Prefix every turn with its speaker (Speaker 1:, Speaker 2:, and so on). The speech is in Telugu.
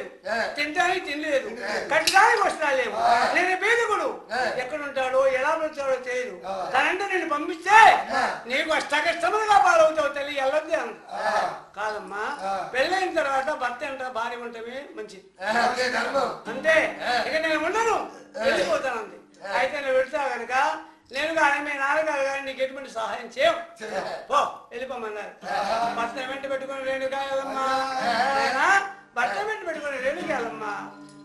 Speaker 1: తినడానికి తినలేదు కట్టడానికి వస్త్రాలు లేవు నేను బీదకుడు ఎక్కడ ఉంటాడో ఎలా ఉంటాడో తెలియదు తనంటే నేను పంపిస్తే నీకు అష్టకష్టములుగా పాలవుతావు తల్లి వెళ్ళొద్దు అన్న. కాదమ్మా పెళ్ళైన తర్వాత భర్త ఎంత భార్య ఉంటమే మంచిది
Speaker 2: అదే ధర్మం
Speaker 1: అంతే ఇక నేను ఉండను వెళ్ళిపోతాను అంతే అయితే నేను వెళ్తా కనుక నేను కానీ మీ నాన్నగారు కానీ నీకు ఎటువంటి సహాయం చేయం పో వెళ్ళిపోమన్నారు భర్త వెంట పెట్టుకుని రేణుకాయలమ్మా నాయనా, భర్త వెంట పెట్టుకుని రేణుకాయలమ్మా